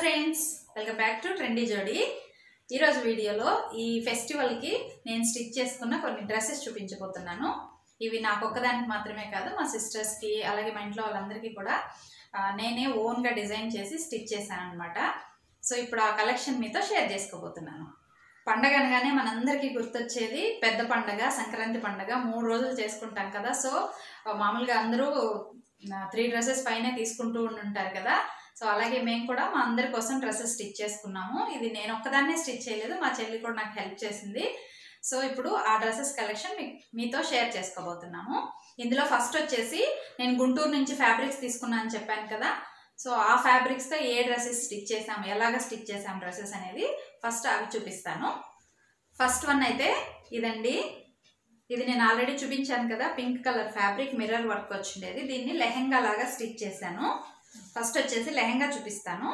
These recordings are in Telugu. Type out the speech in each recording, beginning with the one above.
friends welcome back to trendy Jodi ఈరోజు వీడియోలో ఈ ఫెస్టివల్కి నేను స్టిచ్ చేసుకున్న కొన్ని డ్రెస్సెస్ చూపించబోతున్నాను ఇవి నాకు ఒక్కదానికి మాత్రమే కాదు మా సిస్టర్స్కి అలాగే మా ఇంట్లో వాళ్ళందరికీ కూడా ఆ, నేనే ఓన్గా డిజైన్ చేసి స్టిచ్ చేశాను అనమాట సో ఇప్పుడు ఆ కలెక్షన్ మీతో షేర్ చేసుకోబోతున్నాను పండగ అనగానే మనందరికీ గుర్తొచ్చేది పెద్ద పండగ సంక్రాంతి పండగ మూడు రోజులు చేసుకుంటాం కదా సో ఆ, మామూలుగా అందరూ త్రీ డ్రెస్సెస్ పైనే తీసుకుంటూ ఉండుంటారు కదా సో అలాగే మేము కూడా మా అందరి కోసం డ్రెస్సెస్ స్టిచ్ చేసుకున్నాము ఇది నేను ఒక్కదాన్నే స్టిచ్ చేయలేదు మా చెల్లి కూడా నాకు హెల్ప్ చేసింది సో ఇప్పుడు ఆ డ్రెస్సెస్ కలెక్షన్ మీ మీతో షేర్ చేసుకోబోతున్నాము ఇందులో ఫస్ట్ వచ్చేసి నేను గుంటూరు నుంచి ఫ్యాబ్రిక్స్ తీసుకున్నాను అని చెప్పాను కదా సో ఆ ఫ్యాబ్రిక్స్తో ఏ డ్రెస్సెస్ స్టిచ్ చేసాము ఎలాగ స్టిచ్ చేసాము డ్రెస్సెస్ అనేది ఫస్ట్ అవి చూపిస్తాను ఫస్ట్ వన్ అయితే ఇదండి ఇది నేను ఆల్రెడీ చూపించాను కదా pink colour fabric mirror work వచ్చిండేది దీన్ని లెహెంగా లాగా స్టిచ్ చేశాను ఫస్ట్ వచ్చేసి లెహెంగా చూపిస్తాను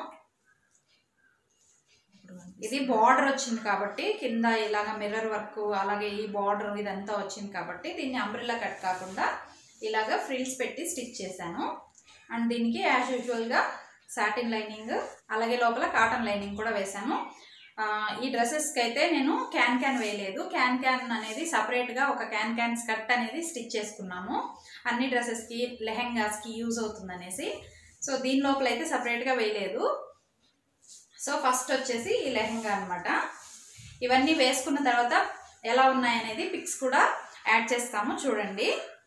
ఇది బార్డర్ వచ్చింది కాబట్టి కింద ఇలాగ మిర్రర్ వర్క్ అలాగే ఈ బార్డర్ ఇదంతా వచ్చింది కాబట్టి దీన్ని అంబ్రిల్లా కట్ కాకుండా ఇలాగ ఫ్రిల్స్ పెట్టి స్టిచ్ చేశాను అండ్ దీనికి యాజ్ యూజువల్గా సాటిన్ లైనింగ్ అలాగే లోపల కాటన్ లైనింగ్ కూడా వేశాను ఆ, ఈ డ్రెస్సెస్కి అయితే నేను క్యాన్ క్యాన్ వేయలేదు క్యాన్ క్యాన్ అనేది సపరేట్గా ఒక క్యాన్ క్యాన్ స్కర్ట్ అనేది స్టిచ్ చేసుకున్నాము అన్ని డ్రెస్సెస్కి లెహెంగాస్కి యూజ్ అవుతుంది అనేసి సో దీని లోపల అయితే సపరేట్గా వేయలేదు సో ఫస్ట్ వచ్చేసి ఈ లెహెంగా అనమాట ఇవన్నీ వేసుకున్న తర్వాత ఎలా ఉన్నాయనేది పిక్స్ కూడా యాడ్ చేస్తాము చూడండి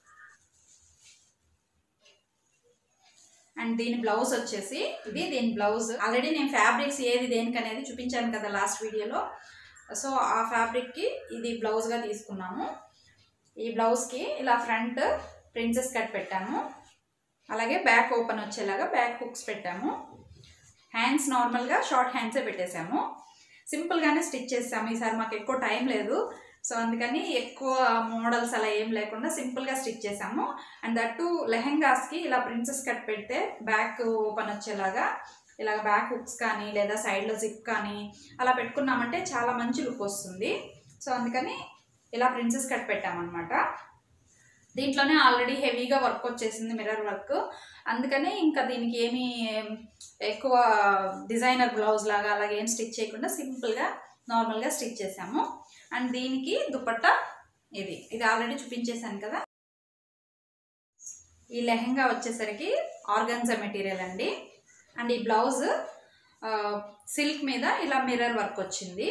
అండ్ దీని బ్లౌజ్ వచ్చేసి ఇది దీని బ్లౌజ్ ఆల్రెడీ నేను ఫ్యాబ్రిక్స్ ఏది దేనికి అనేది చూపించాను కదా లాస్ట్ వీడియోలో సో ఆ ఫ్యాబ్రిక్కి ఇది బ్లౌజ్గా తీసుకున్నాము ఈ బ్లౌజ్కి ఇలా ఫ్రంట్ ప్రిన్సెస్ కట్ పెట్టాము అలాగే బ్యాక్ ఓపెన్ వచ్చేలాగా బ్యాక్ హుక్స్ పెట్టాము హ్యాండ్స్ నార్మల్గా షార్ట్ హ్యాండ్సే పెట్టేశాము సింపుల్గానే స్టిచ్ చేసాము ఈసారి మాకు ఎక్కువ టైం లేదు సో అందుకని ఎక్కువ మోడల్స్ అలా ఏం లేకుండా సింపుల్గా స్టిచ్ చేసాము అండ్ దట్టు లెహెంగాస్కి ఇలా ప్రిన్సెస్ కట్ పెడితే బ్యాక్ ఓపెన్ వచ్చేలాగా ఇలా బ్యాక్ హుక్స్ కానీ లేదా సైడ్లో జిప్ కానీ అలా పెట్టుకున్నామంటే చాలా మంచి లుక్ వస్తుంది సో అందుకని ఇలా ప్రిన్సెస్ కట్ పెట్టామన్నమాట దీంట్లోనే ఆల్రెడీ హెవీగా వర్క్ వచ్చేసింది మిర్రర్ వర్క్ అందుకని ఇంకా దీనికి ఏమీ ఎక్కువ డిజైనర్ బ్లౌజ్ లాగా అలాగే ఏం స్టిచ్ చేయకుండా సింపుల్గా నార్మల్గా స్టిచ్ చేసాము అండ్ దీనికి దుపట్టా ఇది ఇది ఆల్రెడీ చూపించేశాను కదా ఈ లెహెంగా వచ్చేసరికి ఆర్గన్జా మెటీరియల్ అండి అండ్ ఈ బ్లౌజ్ సిల్క్ మీద ఇలా మిర్రర్ వర్క్ వచ్చింది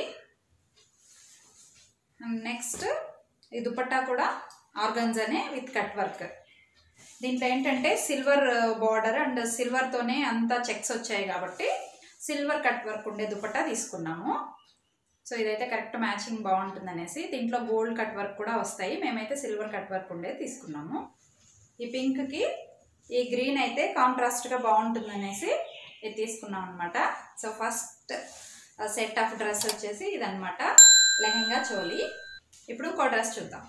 అండ్ నెక్స్ట్ ఈ దుపట్టా కూడా ఆర్గన్జానే విత్ కట్ వర్క్ దీంట్లో ఏంటంటే సిల్వర్ బార్డర్ అండ్ సిల్వర్తోనే అంతా చెక్స్ వచ్చాయి కాబట్టి సిల్వర్ కట్ వర్క్ ఉండే దుపట్టా తీసుకున్నాము సో ఇదైతే కరెక్ట్ మ్యాచింగ్ బాగుంటుంది అనేసి దీంట్లో గోల్డ్ కట్ వర్క్ కూడా వస్తాయి మేమైతే సిల్వర్ కట్ వర్క్ ఉండేది తీసుకున్నాము ఈ పింక్కి ఈ గ్రీన్ అయితే కాంట్రాస్ట్గా బాగుంటుంది అనేసి ఇది తీసుకున్నాం అనమాట so first set of dress వచ్చేసి ఇదనమాట లెహంగా చోలీ ఇప్పుడు ఇంకో డ్రెస్ చూద్దాం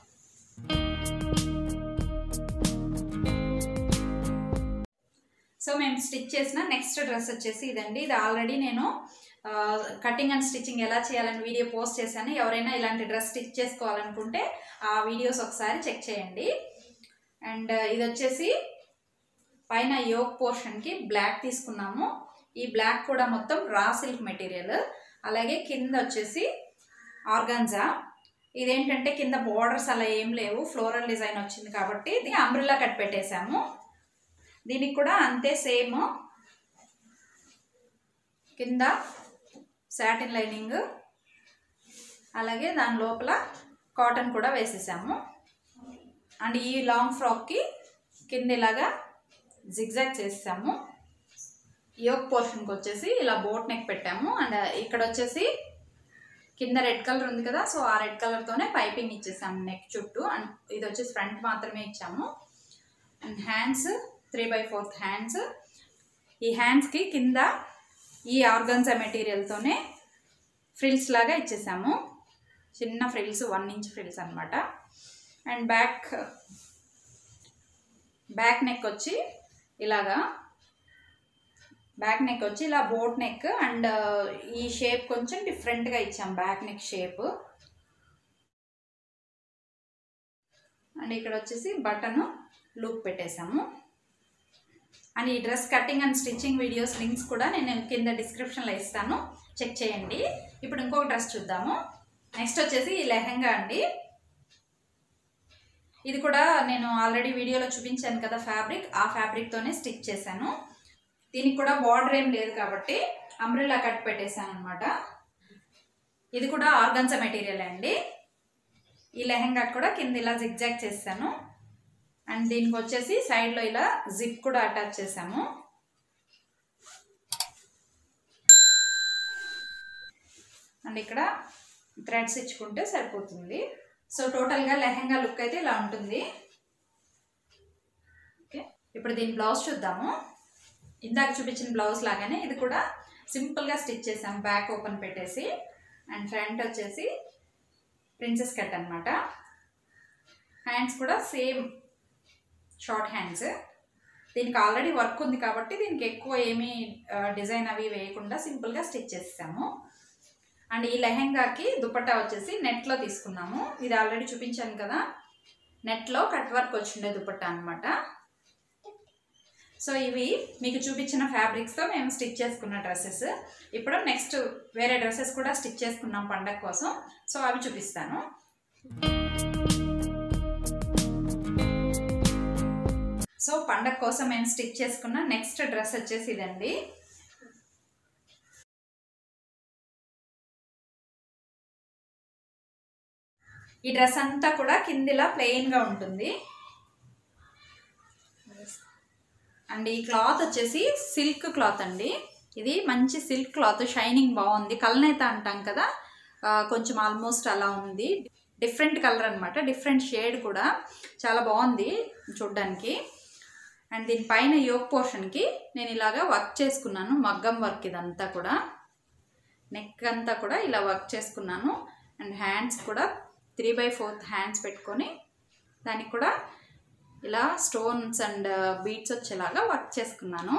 సో మేము స్టిచ్ చేసిన నెక్స్ట్ డ్రెస్ వచ్చేసి ఇదండి ఇది ఆల్రెడీ నేను కటింగ్ అండ్ స్టిచ్చింగ్ ఎలా చేయాలని వీడియో పోస్ట్ చేశాను ఎవరైనా ఇలాంటి డ్రెస్ స్టిచ్ చేసుకోవాలనుకుంటే ఆ వీడియోస్ ఒకసారి చెక్ చేయండి అండ్ ఇది వచ్చేసి పైన యోక్ పోర్షన్కి బ్లాక్ తీసుకున్నాము ఈ బ్లాక్ కూడా మొత్తం రా సిల్క్ మెటీరియల్ అలాగే కింద వచ్చేసి ఆర్గాన్జా ఇదేంటంటే కింద బోర్డర్స్ అలా ఏం లేవు ఫ్లోరల్ డిజైన్ వచ్చింది కాబట్టి ఇది అంబ్రిల్లా కట్ పెట్టేశాము దీనికి కూడా అంతే సేమ్ కింద సాటిన్ లైనింగ్ అలాగే దాని లోపల కాటన్ కూడా వేసేసాము అండ్ ఈ లాంగ్ ఫ్రాక్కి కింద ఇలాగా జిగ్జాగ్ చేసాము యోక్ పోర్షన్కి వచ్చేసి ఇలా బోట్ నెక్ పెట్టాము అండ్ ఇక్కడ వచ్చేసి కింద రెడ్ కలర్ ఉంది కదా సో ఆ రెడ్ కలర్తోనే పైపింగ్ ఇచ్చేసాము నెక్ చుట్టూ అండ్ ఇది వచ్చేసి ఫ్రంట్ మాత్రమే ఇచ్చాము and hands three by fourth hands ఈ హ్యాండ్స్కి కింద ఈ ఆర్గన్జా మెటీరియల్తోనే ఫ్రిల్స్ లాగా ఇచ్చేసాము చిన్న ఫ్రిల్స్ వన్ ఇంచ్ ఫ్రిల్స్ అనమాట అండ్ బ్యాక్ బ్యాక్ నెక్ వచ్చి ఇలాగా బ్యాక్ నెక్ వచ్చి ఇలా బోట్ నెక్ అండ్ ఈ షేప్ కొంచెం డిఫరెంట్గా ఇచ్చాం బ్యాక్ నెక్ షేప్ అండ్ ఇక్కడ వచ్చేసి బటన్ లూప్ పెట్టేసాము అండ్ ఈ dress cutting and stitching videos links కూడా నేను కింద డిస్క్రిప్షన్లో ఇస్తాను చెక్ చేయండి ఇప్పుడు ఇంకొక డ్రెస్ చూద్దాము నెక్స్ట్ వచ్చేసి ఈ లెహంగా అండి ఇది కూడా నేను ఆల్రెడీ వీడియోలో చూపించాను కదా ఫ్యాబ్రిక్ ఆ ఫ్యాబ్రిక్తోనే స్టిచ్ చేశాను దీనికి కూడా బార్డర్ ఏం లేదు కాబట్టి అంబ్రిల్లా కట్ పెట్టేశాను అనమాట ఇది కూడా ఆర్గన్సా మెటీరియల్ అండి ఈ లెహంగా కూడా కింద ఇలా జిగ్జాగ్ చేశాను అండ్ దీనికి వచ్చేసి సైడ్లో ఇలా జిప్ కూడా అటాచ్ చేసాము అండ్ ఇక్కడ థ్రెడ్స్ ఇచ్చుకుంటే సరిపోతుంది సో టోటల్గా లెహంగా లుక్ అయితే ఇలా ఉంటుంది ఓకే ఇప్పుడు దీని బ్లౌజ్ చూద్దాము ఇందాక చూపించిన బ్లౌజ్ లాగానే ఇది కూడా సింపుల్గా స్టిచ్ చేసాం బ్యాక్ ఓపెన్ పెట్టేసి అండ్ ఫ్రంట్ వచ్చేసి ప్రిన్సెస్ కట్ అనమాట హ్యాండ్స్ కూడా సేమ్ షార్ట్ హ్యాండ్స్ దీనికి ఆల్రెడీ వర్క్ ఉంది కాబట్టి దీనికి ఎక్కువ ఏమీ డిజైన్ అవి వేయకుండా సింపుల్గా స్టిచ్ చేసాము అండ్ ఈ లెహెంగాకి దుపట్టా వచ్చేసి నెట్లో తీసుకున్నాము ఇది ఆల్రెడీ చూపించాను కదా నెట్లో కట్ వర్క్ వచ్చిండే దుపట్టా అనమాట సో ఇవి మీకు చూపించిన ఫ్యాబ్రిక్స్తో మేము స్టిచ్ చేసుకున్న డ్రెస్సెస్ ఇప్పుడు నెక్స్ట్ వేరే డ్రెస్సెస్ కూడా స్టిచ్ చేసుకున్నాం పండగ కోసం సో అవి చూపిస్తాను సో పండగ కోసం మేము స్టిచ్ చేసుకున్న నెక్స్ట్ డ్రెస్ వచ్చేసి ఇదండి ఈ డ్రెస్ అంతా కూడా కిందిలా ప్లెయిన్గా ఉంటుంది అండ్ ఈ క్లాత్ వచ్చేసి సిల్క్ క్లాత్ అండి ఇది మంచి సిల్క్ క్లాత్ షైనింగ్ బాగుంది కలనేత అంటాం కదా ఆ, కొంచెం ఆల్మోస్ట్ అలా ఉంది డిఫరెంట్ కలర్ అనమాట డిఫరెంట్ షేడ్ కూడా చాలా బాగుంది చూడ్డానికి అండ్ దీనిపైన యోక్ పోర్షన్కి నేను ఇలాగా వర్క్ చేసుకున్నాను మగ్గం వర్క్ ఇదంతా కూడా నెక్ అంతా కూడా ఇలా వర్క్ చేసుకున్నాను అండ్ హ్యాండ్స్ కూడా త్రీ బై ఫోర్త్ హ్యాండ్స్ పెట్టుకొని దానికి కూడా ఇలా స్టోన్స్ అండ్ బీట్స్ వచ్చేలాగా వర్క్ చేసుకున్నాను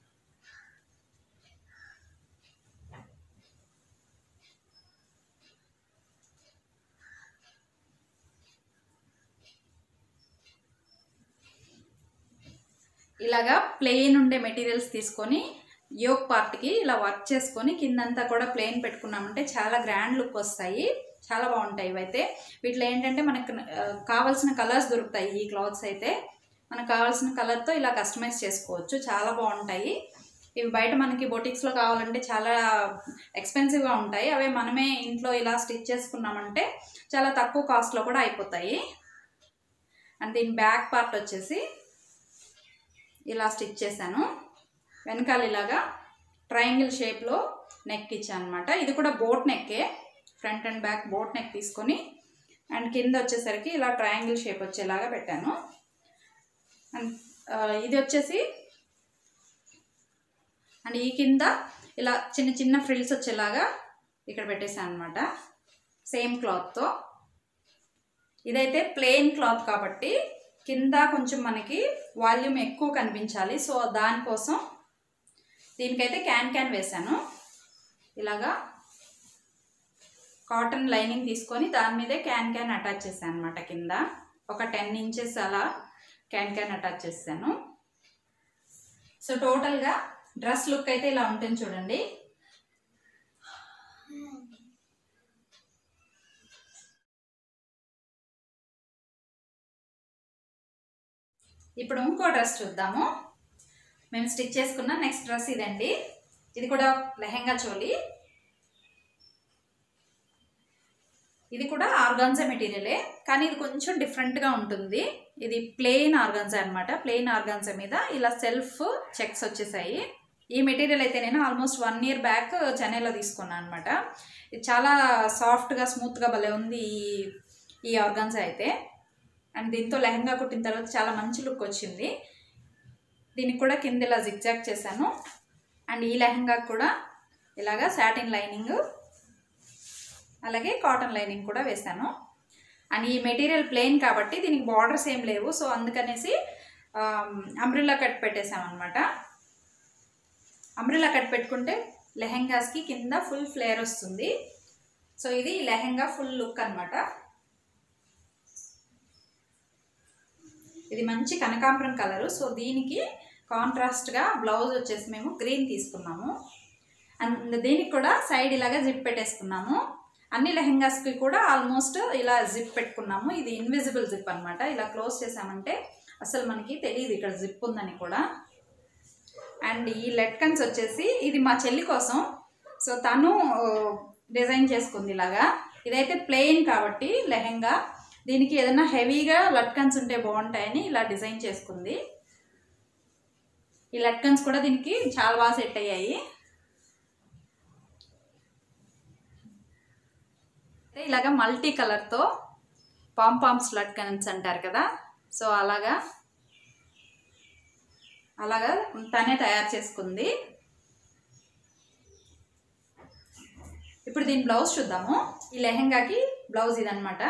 ఇలాగా ప్లెయిన్ ఉండే మెటీరియల్స్ తీసుకొని యోక్ పార్ట్కి ఇలా వర్క్ చేసుకొని కిందంతా కూడా ప్లెయిన్ పెట్టుకున్నామంటే చాలా గ్రాండ్ లుక్ వస్తాయి చాలా బాగుంటాయి ఇవైతే వీటిలో ఏంటంటే మనకు ఆ, కావాల్సిన కలర్స్ దొరుకుతాయి ఈ క్లాత్స్ అయితే మనకు కావాల్సిన కలర్తో ఇలా కస్టమైజ్ చేసుకోవచ్చు చాలా బాగుంటాయి ఇవి బయట మనకి బొటిక్స్లో కావాలంటే చాలా ఎక్స్పెన్సివ్గా ఉంటాయి అవే మనమే ఇంట్లో ఇలా స్టిచ్ చేసుకున్నామంటే చాలా తక్కువ కాస్ట్లో కూడా అయిపోతాయి అండ్ దీని బ్యాక్ పార్ట్ వచ్చేసి ఇలా స్టిచ్ చేశాను వెనకాల ఇలాగా ట్రయాంగిల్ షేప్లో నెక్ ఇచ్చాను అనమాట ఇది కూడా బోట్ నెక్కే front and back boat neck తీసుకొని అండ్ కింద వచ్చేసరికి ఇలా ట్రయాంగిల్ షేప్ వచ్చేలాగా పెట్టాను అండ్ ఆ, ఇది వచ్చేసి అండ్ ఈ కింద ఇలా చిన్న చిన్న ఫ్రిల్స్ వచ్చేలాగా ఇక్కడ పెట్టేశాను అనమాట సేమ్ క్లాత్తో ఇదైతే ప్లెయిన్ క్లాత్ కాబట్టి కింద కొంచెం మనకి వాల్యూమ్ ఎక్కువ కనిపించాలి సో దానికోసం దీనికైతే క్యాన్ క్యాన్ వేశాను ఇలాగా కాటన్ లైనింగ్ తీసుకొని దాని మీదే క్యాన్ క్యాన్ అటాచ్ చేశాను అనమాట కింద ఒక టెన్ ఇంచెస్ అలా క్యాన్ క్యాన్ అటాచ్ చేశాను సో టోటల్గా డ్రెస్ లుక్ అయితే ఇలా ఉంటుంది చూడండి ఇప్పుడు ఇంకో డ్రెస్ చూద్దాము మేము స్టిచ్ చేసుకున్న నెక్స్ట్ డ్రెస్ ఇదండి ఇది కూడా లెహెంగా చోలి ఇది కూడా ఆర్గాన్జా మెటీరియలే కానీ ఇది కొంచెం డిఫరెంట్గా ఉంటుంది ఇది ప్లెయిన్ ఆర్గాన్జా అనమాట ప్లెయిన్ ఆర్గాన్జా మీద ఇలా సెల్ఫ్ చెక్స్ వచ్చేసాయి ఈ మెటీరియల్ అయితే నేను ఆల్మోస్ట్ వన్ ఇయర్ బ్యాక్ చెన్నైలో తీసుకున్నాను అనమాట ఇది చాలా సాఫ్ట్గా స్మూత్గా భలే ఉంది ఈ ఈ ఆర్గాన్జా అయితే అండ్ దీంతో లెహంగా కుట్టిన తర్వాత చాలా మంచి లుక్ వచ్చింది దీనికి కూడా కింద ఇలా జిగ్జాగ్ చేశాను అండ్ ఈ లెహంగా కూడా ఇలాగా సాటిన్ లైనింగ్ అలాగే కాటన్ లైనింగ్ కూడా వేశాను అండ్ ఈ మెటీరియల్ ప్లెయిన్ కాబట్టి దీనికి బార్డర్స్ ఏం లేవు సో అందుకనేసి అంబ్రిల్లా కట్ పెట్టేసాం అనమాట అంబ్రిల్లా కట్ పెట్టుకుంటే లెహెంగాస్కి కింద ఫుల్ ఫ్లేర్ వస్తుంది సో ఇది లెహెంగా ఫుల్ లుక్ అనమాట ఇది మంచి కనకాంబరం కలరు సో దీనికి కాంట్రాస్ట్గా బ్లౌజ్ వచ్చేసి మేము గ్రీన్ తీసుకున్నాము అండ్ దీనికి కూడా సైడ్ ఇలాగా జిప్ పెట్టేసుకున్నాము అన్ని లెహెంగాస్కి కూడా ఆల్మోస్ట్ ఇలా జిప్ పెట్టుకున్నాము ఇది ఇన్విజిబుల్ జిప్ అనమాట ఇలా క్లోజ్ చేసామంటే అసలు మనకి తెలియదు ఇక్కడ జిప్ ఉందని కూడా అండ్ ఈ లెట్కన్స్ వచ్చేసి ఇది మా చెల్లి కోసం సో తను డిజైన్ చేసుకుంది ఇలాగా ఇదైతే ప్లెయిన్ కాబట్టి లెహెంగా దీనికి ఏదైనా హెవీగా లట్కన్స్ ఉంటే బాగుంటాయని ఇలా డిజైన్ చేసుకుంది ఈ లట్కన్స్ కూడా దీనికి చాలా బాగా సెట్ అయ్యాయి అంటే ఇలాగ మల్టీ కలర్తో పాంపామ్స్ లట్కన్స్ అంటారు కదా సో అలాగా అలాగా తనే తయారు చేసుకుంది ఇప్పుడు దీని బ్లౌజ్ చూద్దాము ఈ లెహెంగాకి బ్లౌజ్ ఇదనమాట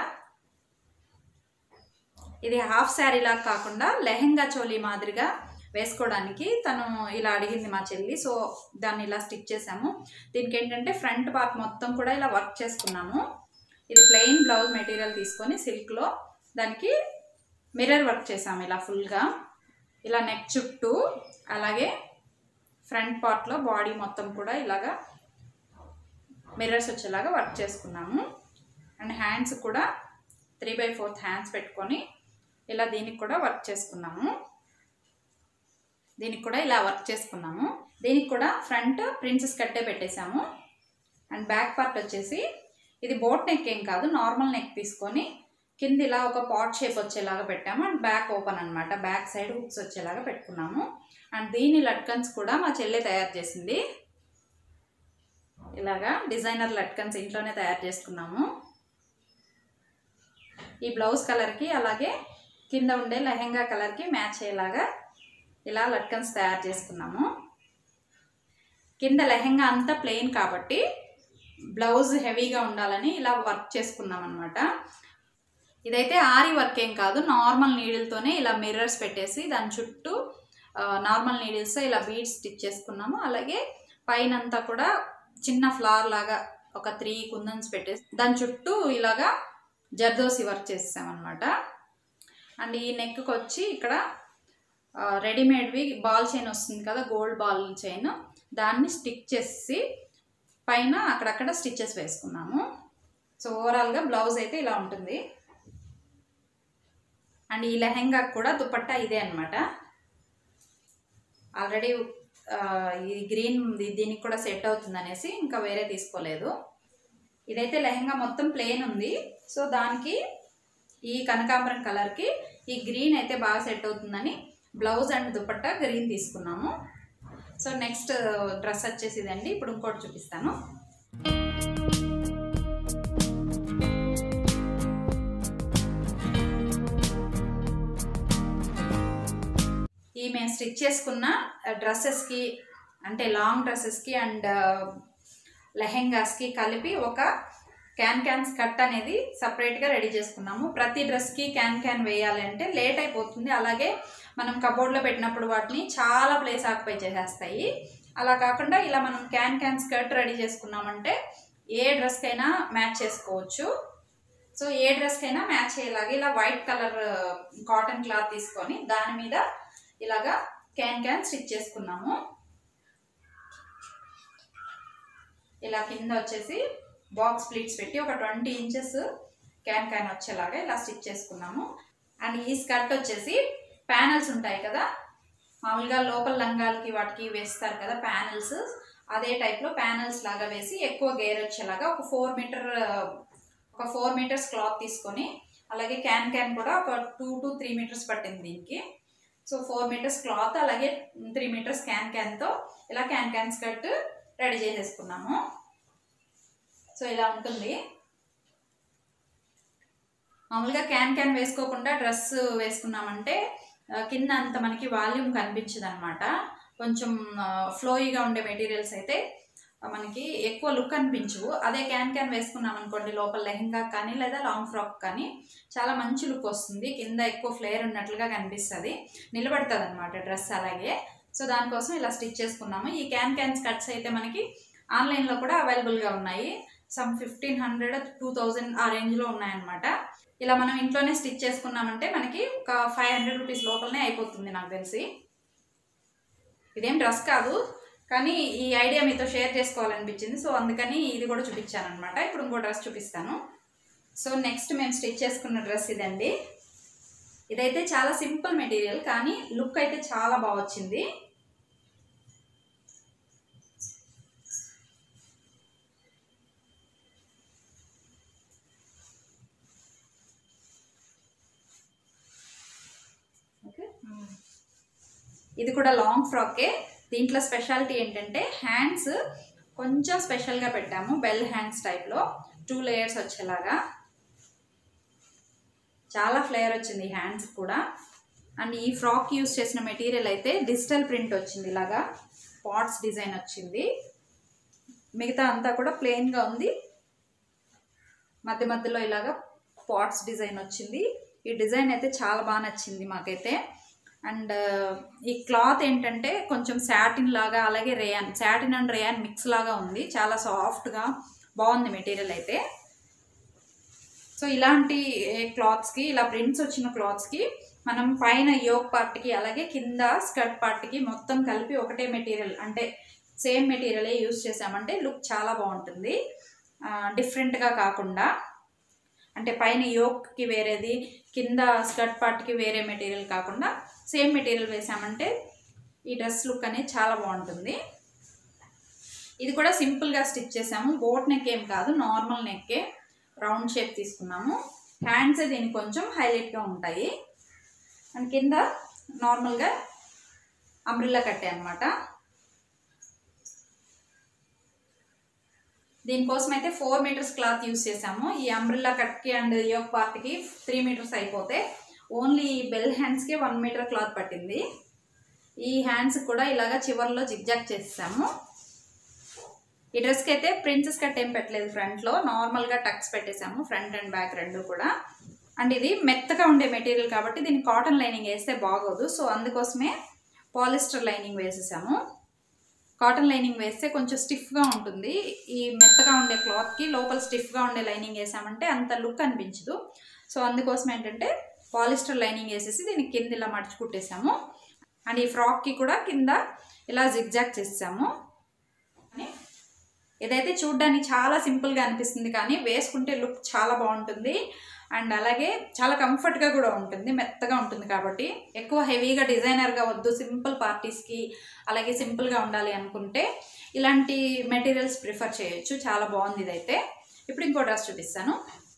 ఇది హాఫ్ శారీ లాగా కాకుండా లెహెంగా చోలీ మాదిరిగా వేసుకోవడానికి తను ఇలా అడిగింది మా చెల్లి సో దాన్ని ఇలా స్టిచ్ చేసాము దీనికి ఏంటంటే ఫ్రంట్ పార్ట్ మొత్తం కూడా ఇలా వర్క్ చేసుకున్నాము ఇది ప్లెయిన్ బ్లౌజ్ మెటీరియల్ తీసుకొని సిల్క్లో దానికి మిర్రర్ వర్క్ చేసాము ఇలా ఫుల్గా ఇలా నెక్ చుట్టూ అలాగే ఫ్రంట్ పార్ట్లో బాడీ మొత్తం కూడా ఇలాగా మిర్రర్స్ వచ్చేలాగా వర్క్ చేసుకున్నాము అండ్ హ్యాండ్స్ కూడా త్రీ బై ఫోర్త్ హ్యాండ్స్ పెట్టుకొని ఇలా దీనికి కూడా వర్క్ చేసుకున్నాము దీనికి కూడా ఇలా వర్క్ చేసుకున్నాము దీనికి కూడా ఫ్రంట్ ప్రిన్సెస్ కట్టే పెట్టేశాము అండ్ బ్యాక్ పార్ట్ వచ్చేసి ఇది బోట్ నెక్ ఏం కాదు నార్మల్ నెక్ తీసుకొని కింద ఇలా ఒక పాట్ షేప్ వచ్చేలాగా పెట్టాము అండ్ బ్యాక్ ఓపెన్ అనమాట బ్యాక్ సైడ్ హుక్స్ వచ్చేలాగా పెట్టుకున్నాము అండ్ దీని లట్కన్స్ కూడా మా చెల్లె తయారు చేసింది ఇలాగా డిజైనర్ లట్కన్స్ ఇంట్లోనే తయారు చేసుకున్నాము ఈ బ్లౌజ్ కలర్కి అలాగే కింద ఉండే లెహెంగా కలర్కి మ్యాచ్ అయ్యేలాగా ఇలా లట్కన్స్ తయారు చేసుకున్నాము కింద లెహెంగా అంతా ప్లెయిన్ కాబట్టి బ్లౌజ్ హెవీగా ఉండాలని ఇలా వర్క్ చేసుకున్నాం అనమాట ఇదైతే ఆరి వర్క్ ఏం కాదు నార్మల్ నీడిల్తోనే ఇలా మిర్రర్స్ పెట్టేసి దాని చుట్టూ నార్మల్ నీడిల్స్ ఇలా బీడ్స్ స్టిచ్ చేసుకున్నాము అలాగే పైన అంతా కూడా చిన్న ఫ్లవర్ లాగా ఒక త్రీ కుందన్స్ పెట్టేసి దాని చుట్టూ ఇలాగా జర్దోసి వర్క్ చేసామన్నమాట అండ్ ఈ నెక్కి వచ్చి ఇక్కడ రెడీమేడ్వి బాల్ చైన్ వస్తుంది కదా గోల్డ్ బాల్ చైన్ దాన్ని స్టిక్ చేసి పైన అక్కడక్కడ స్టిచెస్ వేసుకున్నాము సో ఓవరాల్గా బ్లౌజ్ అయితే ఇలా ఉంటుంది అండ్ ఈ లెహెంగా కూడా దుపట్టా ఇదే అనమాట ఆల్రెడీ ఇది గ్రీన్ దీనికి కూడా సెట్ అవుతుంది అనేసి ఇంకా వేరే తీసుకోలేదు ఇదైతే లెహెంగా మొత్తం ప్లెయిన్ ఉంది సో దానికి ఈ కనకాంబరం కలర్కి ఈ గ్రీన్ అయితే బాగా సెట్ అవుతుందని బ్లౌజ్ అండ్ దుపట్టా గ్రీన్ తీసుకున్నాము సో నెక్స్ట్ డ్రెస్ వచ్చేసి ఇదండి ఇప్పుడు ఇంకోటి చూపిస్తాను ఈ మేము స్టిచ్ చేసుకున్న డ్రెస్సెస్కి అంటే లాంగ్ డ్రెస్సెస్కి అండ్ లెహెంగాస్కి కలిపి ఒక క్యాన్ క్యాన్ స్కర్ట్ అనేది సపరేట్గా రెడీ చేసుకున్నాము ప్రతి డ్రెస్కి క్యాన్ క్యాన్ వేయాలి అంటే లేట్ అయిపోతుంది అలాగే మనం కబోర్డ్లో పెట్టినప్పుడు వాటిని చాలా ప్లేస్ ఆక్యుపై చేసేస్తాయి అలా కాకుండా ఇలా మనం క్యాన్ క్యాన్ స్కర్ట్ రెడీ చేసుకున్నామంటే ఏ డ్రెస్కైనా మ్యాచ్ చేసుకోవచ్చు సో ఏ డ్రెస్కైనా మ్యాచ్ అయ్యేలాగా ఇలా వైట్ కలర్ కాటన్ క్లాత్ తీసుకొని దాని మీద ఇలాగా క్యాన్ క్యాన్ స్టిచ్ చేసుకున్నాము ఇలా కింద వచ్చేసి బాక్స్ ప్లీట్స్ పెట్టి ఒక ట్వంటీ ఇంచెస్ క్యాన్ క్యాన్ వచ్చేలాగా ఇలా స్టిచ్ చేసుకున్నాము అండ్ ఈ స్కర్ట్ వచ్చేసి ప్యానల్స్ ఉంటాయి కదా మామూలుగా లోపల లంగాలకి వాటికి వేస్తారు కదా ప్యానల్స్ అదే టైప్లో ప్యానల్స్ లాగా వేసి ఎక్కువ గేర్ వచ్చేలాగా ఒక ఫోర్ మీటర్ ఒక ఫోర్ మీటర్స్ క్లాత్ తీసుకొని అలాగే క్యాన్ క్యాన్ కూడా ఒక టూ టు త్రీ మీటర్స్ పట్టింది దీనికి సో ఫోర్ మీటర్స్ క్లాత్ అలాగే త్రీ మీటర్స్ క్యాన్ క్యాన్తో ఇలా క్యాన్ క్యాన్ స్కర్ట్ రెడీ చేసేసుకున్నాము సో ఇలా ఉంటుంది మామూలుగా క్యాన్ క్యాన్ వేసుకోకుండా డ్రెస్ వేసుకున్నామంటే కింద అంత మనకి వాల్యూమ్ కనిపించదు అనమాట కొంచెం ఫ్లోయిగా ఉండే మెటీరియల్స్ అయితే మనకి ఎక్కువ లుక్ అనిపించవు అదే క్యాన్ క్యాన్ వేసుకున్నాం అనుకోండి లోపల లెహెంగా కానీ లేదా లాంగ్ ఫ్రాక్ కానీ చాలా మంచి లుక్ వస్తుంది కింద ఎక్కువ ఫ్లేర్ ఉన్నట్లుగా కనిపిస్తుంది నిలబడుతుంది అనమాట డ్రెస్ అలాగే సో దానికోసం ఇలా స్టిచ్ చేసుకున్నాము ఈ క్యాన్ క్యాన్ స్కర్ట్స్ అయితే మనకి ఆన్లైన్లో కూడా అవైలబుల్గా ఉన్నాయి some fifteen hundred two thousand ఆ రేంజ్లో ఉన్నాయన్నమాట ఇలా మనం ఇంట్లోనే స్టిచ్ చేసుకున్నామంటే మనకి ఒక ఫైవ్ హండ్రెడ్ రూపీస్ లోపలనే అయిపోతుంది నాకు తెలిసి ఇదేం డ్రెస్ కాదు కానీ ఈ ఐడియా మీతో షేర్ చేసుకోవాలనిపించింది సో అందుకని ఇది కూడా చూపించాను అనమాట ఇప్పుడు ఇంకో డ్రెస్ చూపిస్తాను సో నెక్స్ట్ మేము స్టిచ్ చేసుకున్న డ్రెస్ ఇదండి ఇదైతే చాలా సింపుల్ మెటీరియల్ కానీ లుక్ అయితే చాలా బాగా వచ్చింది ఓకే ఇది కూడా లాంగ్ ఫ్రాకే దీంట్లో స్పెషాలిటీ ఏంటంటే హ్యాండ్స్ కొంచెం స్పెషల్గా పెట్టాము బెల్ హ్యాండ్స్ టైప్లో టూ లేయర్స్ వచ్చేలాగా చాలా ఫ్లేయర్ వచ్చింది ఈ హ్యాండ్స్ కూడా అండ్ ఈ ఫ్రాక్ యూస్ చేసిన మెటీరియల్ అయితే డిజిటల్ ప్రింట్ వచ్చింది ఇలాగా పాట్స్ డిజైన్ వచ్చింది మిగతా అంతా కూడా ప్లెయిన్గా ఉంది మధ్య మధ్యలో ఇలాగా పాట్స్ డిజైన్ వచ్చింది ఈ డిజైన్ అయితే చాలా బాగా నచ్చింది మాకైతే అండ్ ఈ క్లాత్ ఏంటంటే కొంచెం శాటిన్ లాగా అలాగే rayon satin and rayon mix లాగా ఉంది చాలా సాఫ్ట్గా బాగుంది మెటీరియల్ అయితే సో ఇలాంటి క్లాత్స్కి ఇలా ప్రింట్స్ వచ్చిన క్లాత్స్కి మనం పైన యోక్ పార్ట్కి అలాగే కింద స్కర్ట్ పార్ట్కి మొత్తం కలిపి ఒకటే మెటీరియల్ అంటే సేమ్ మెటీరియలే యూస్ చేసామంటే లుక్ చాలా బాగుంటుంది డిఫరెంట్గా కాకుండా అంటే పైన యోక్కి వేరేది కింద స్కర్ట్ పార్ట్కి వేరే మెటీరియల్ కాకుండా సేమ్ మెటీరియల్ వేసామంటే ఈ డ్రెస్ లుక్ అనేది చాలా బాగుంటుంది ఇది కూడా సింపుల్గా స్టిచ్ చేసాము బోట్ నెక్ ఏం కాదు నార్మల్ నెక్కే రౌండ్ షేప్ తీసుకున్నాము హ్యాండ్స్ దీనికి కొంచెం హైలైట్గా ఉంటాయి అండ్ కింద నార్మల్గా అంబ్రిల్లా కట్టే అనమాట దీనికోసం అయితే ఫోర్ మీటర్స్ క్లాత్ యూస్ చేసాము ఈ అంబ్రిల్లా కట్కి అండ్ యోక్ పార్ట్కి త్రీ మీటర్స్ అయిపోతే ఓన్లీ ఈ బెల్ హ్యాండ్స్కి వన్ మీటర్ క్లాత్ పట్టింది ఈ హ్యాండ్స్ కూడా ఇలాగా చివర్లో జిగ్జాగ్ చేసాము ఈ డ్రెస్కి అయితే ప్రిన్సెస్ కట్ ఏం పెట్టలేదు ఫ్రంట్లో నార్మల్గా టక్స్ పెట్టేసాము ఫ్రంట్ అండ్ బ్యాక్ రెండు కూడా అండ్ ఇది మెత్తగా ఉండే మెటీరియల్ కాబట్టి దీనికి కాటన్ లైనింగ్ వేస్తే బాగోదు సో అందుకోసమే పాలిస్టర్ లైనింగ్ వేసేసాము కాటన్ లైనింగ్ వేస్తే కొంచెం స్టిఫ్గా ఉంటుంది ఈ మెత్తగా ఉండే క్లాత్కి లోపల స్టిఫ్గా ఉండే లైనింగ్ వేసామంటే అంత లుక్ అనిపించదు సో అందుకోసం ఏంటంటే పాలిస్టర్ లైనింగ్ వేసేసి దీనికి కింద ఇలా మడిచి కుట్టేసాము అండ్ ఈ ఫ్రాక్కి కూడా కింద ఇలా జిగ్జాగ్ చేసాము ఇదైతే చూడ్డానికి చాలా సింపుల్గా అనిపిస్తుంది కానీ వేసుకుంటే లుక్ చాలా బాగుంటుంది అండ్ అలాగే చాలా కంఫర్ట్గా కూడా ఉంటుంది మెత్తగా ఉంటుంది కాబట్టి ఎక్కువ హెవీగా డిజైనర్గా వద్దు సింపుల్ పార్టీస్కి అలాగే సింపుల్గా ఉండాలి అనుకుంటే ఇలాంటి మెటీరియల్స్ ప్రిఫర్ చేయొచ్చు చాలా బాగుంది ఇదైతే ఇప్పుడు ఇంకో డ్రెస్ చూపిస్తాను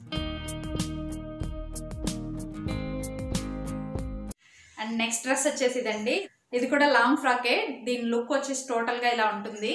అండ్ నెక్స్ట్ డ్రెస్ వచ్చేసి ఇదండి ఇది కూడా లాంగ్ ఫ్రాకే దీని లుక్ వచ్చేసి టోటల్గా ఇలా ఉంటుంది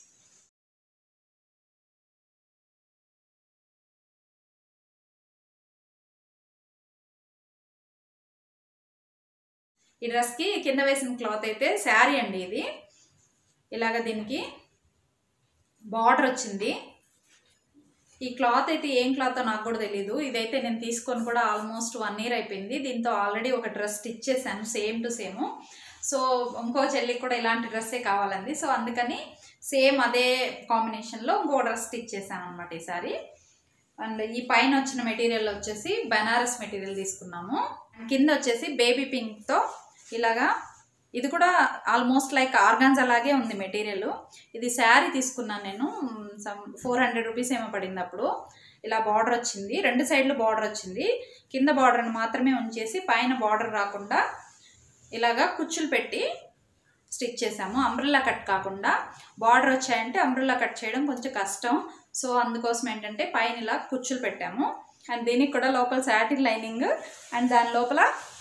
ఈ డ్రెస్కి కింద వేసిన క్లాత్ అయితే శారీ అండి ఇది ఇలాగ దీనికి బార్డర్ వచ్చింది ఈ క్లాత్ అయితే ఏం క్లాత్ నాకు కూడా తెలీదు ఇదైతే నేను తీసుకొని కూడా ఆల్మోస్ట్ వన్ ఇయర్ అయిపోయింది దీంతో ఆల్రెడీ ఒక డ్రెస్ స్టిచ్ చేశాను సేమ్ టు సేమ్ సో ఇంకో చెల్లికి కూడా ఇలాంటి డ్రెస్సే కావాలంది సో అందుకని సేమ్ అదే కాంబినేషన్లో ఇంకో డ్రెస్ స్టిచ్ చేశాను అనమాట ఈసారి అండ్ ఈ పైన వచ్చిన మెటీరియల్ వచ్చేసి బనారస్ మెటీరియల్ తీసుకున్నాము కింద వచ్చేసి బేబీ పింక్తో ఇలాగా ఇది కూడా ఆల్మోస్ట్ లైక్ ఆర్గాన్స్ అలాగే ఉంది మెటీరియల్ ఇది శారీ తీసుకున్నాను నేను సమ్ ఫోర్ హండ్రెడ్ రూపీస్ ఏమో పడింది అప్పుడు ఇలా బార్డర్ వచ్చింది రెండు సైడ్లు బార్డర్ వచ్చింది కింద బార్డర్ని మాత్రమే ఉంచేసి పైన బార్డర్ రాకుండా ఇలాగా కుచ్చులు పెట్టి స్టిచ్ చేసాము అంబ్రిల్లా కట్ కాకుండా బార్డర్ వచ్చాయంటే అంబ్రిల్లా కట్ చేయడం కొంచెం కష్టం సో అందుకోసం ఏంటంటే పైన ఇలా కుచ్చులు పెట్టాము అండ్ దీనికి కూడా లోపల శాటిన్ లైనింగ్ అండ్ దాని లోపల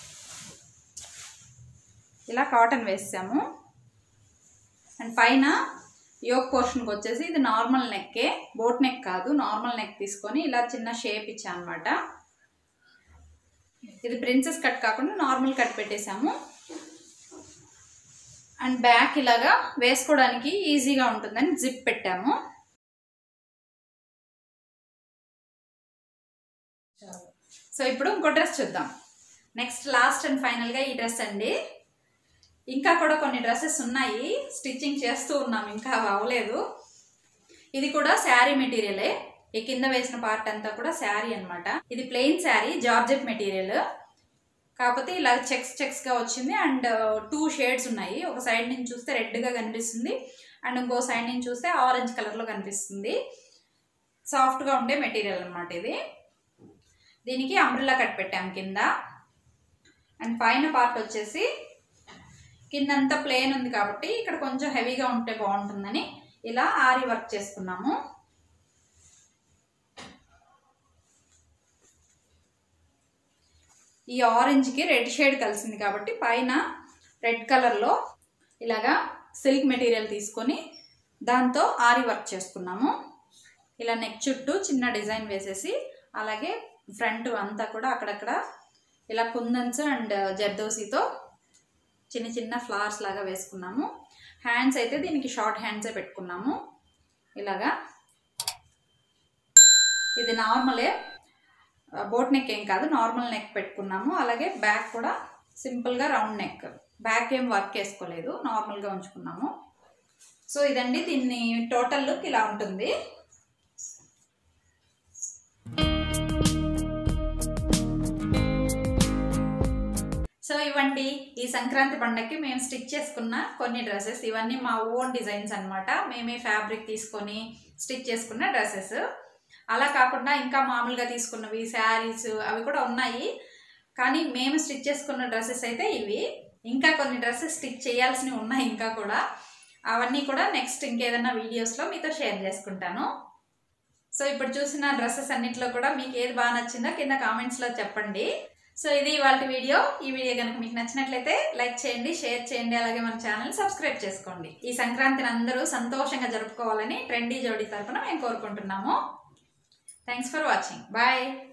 ఇలా కాటన్ వేసాము అండ్ పైన యోక్ పోర్షన్కి వచ్చేసి ఇది నార్మల్ నెక్కే బోట్ నెక్ కాదు నార్మల్ నెక్ తీసుకొని ఇలా చిన్న షేప్ ఇచ్చా అనమాట ఇది ప్రిన్సెస్ కట్ కాకుండా నార్మల్ కట్ పెట్టేశాము అండ్ బ్యాక్ ఇలాగా వేసుకోవడానికి ఈజీగా ఉంటుందని జిప్ పెట్టాము సో ఇప్పుడు ఇంకో డ్రెస్ చూద్దాం నెక్స్ట్ లాస్ట్ అండ్ ఫైనల్గా ఈ డ్రెస్ అండి ఇంకా కూడా కొన్ని డ్రెస్సెస్ ఉన్నాయి స్టిచ్చింగ్ చేస్తూ ఉన్నాం ఇంకా అవి అవ్వలేదు ఇది కూడా శారీ మెటీరియలే ఈ కింద వేసిన పార్ట్ అంతా కూడా శారీ అనమాట ఇది ప్లెయిన్ శారీ జార్జెట్ మెటీరియల్ కాకపోతే ఇలా చెక్స్ చెక్స్గా వచ్చింది అండ్ టూ షేడ్స్ ఉన్నాయి ఒక సైడ్ నుంచి చూస్తే రెడ్గా కనిపిస్తుంది అండ్ ఇంకో సైడ్ నుంచి చూస్తే ఆరెంజ్ కలర్లో కనిపిస్తుంది సాఫ్ట్గా ఉండే మెటీరియల్ అనమాట ఇది దీనికి అంబ్రిల్లా కట్ పెట్టాం కింద అండ్ పైన పార్ట్ వచ్చేసి కిందంతా ప్లేన్ ఉంది కాబట్టి ఇక్కడ కొంచెం హెవీగా ఉంటే బాగుంటుందని ఇలా ఆరి వర్క్ చేసుకున్నాము ఈ ఆరెంజ్కి రెడ్ షేడ్ కలిసింది కాబట్టి పైన రెడ్ కలర్లో ఇలాగా సిల్క్ మెటీరియల్ తీసుకొని దాంతో ఆరి వర్క్ చేసుకున్నాము ఇలా నెక్ చుట్టూ చిన్న డిజైన్ వేసేసి అలాగే ఫ్రంట్ అంతా కూడా అక్కడక్కడ ఇలా కుందన్స్ అండ్ జర్దోసితో చిన్న చిన్న ఫ్లవర్స్ లాగా వేసుకున్నాము హ్యాండ్స్ అయితే దీనికి షార్ట్ హ్యాండ్సే పెట్టుకున్నాము ఇలాగా ఇది నార్మలే బోట్ నెక్ ఏం కాదు నార్మల్ నెక్ పెట్టుకున్నాము అలాగే బ్యాక్ కూడా సింపుల్గా రౌండ్ నెక్ బ్యాక్ ఏం వర్క్ వేసుకోలేదు నార్మల్గా ఉంచుకున్నాము సో ఇదండి దీన్ని టోటల్ లుక్ ఇలా ఉంటుంది సో ఇవ్వండి ఈ సంక్రాంతి పండగకి మేము స్టిచ్ చేసుకున్న కొన్ని డ్రెస్సెస్ ఇవన్నీ మా ఓన్ డిజైన్స్ అనమాట మేమే ఫ్యాబ్రిక్ తీసుకొని స్టిచ్ చేసుకున్న డ్రెస్సెస్ అలా కాకుండా ఇంకా మామూలుగా తీసుకున్నవి శారీస్ అవి కూడా ఉన్నాయి కానీ మేము స్టిచ్ చేసుకున్న డ్రెస్సెస్ అయితే ఇవి ఇంకా కొన్ని డ్రెస్సెస్ స్టిచ్ చేయాల్సినవి ఉన్నాయి ఇంకా కూడా అవన్నీ కూడా నెక్స్ట్ ఇంకేదైనా వీడియోస్లో మీతో షేర్ చేసుకుంటాను సో ఇప్పుడు చూసిన డ్రెస్సెస్ అన్నింటిలో కూడా మీకు ఏది బాగా నచ్చిందో కింద కామెంట్స్లో చెప్పండి సో ఇది ఇవాళ వీడియో ఈ వీడియో కనుక మీకు నచ్చినట్లయితే లైక్ చేయండి షేర్ చేయండి అలాగే మన ఛానల్ సబ్స్క్రైబ్ చేసుకోండి ఈ సంక్రాంతిని అందరూ సంతోషంగా జరుపుకోవాలని ట్రెండీ జోడీ తరఫున మేము కోరుకుంటున్నాము థ్యాంక్స్ ఫర్ వాచింగ్ బాయ్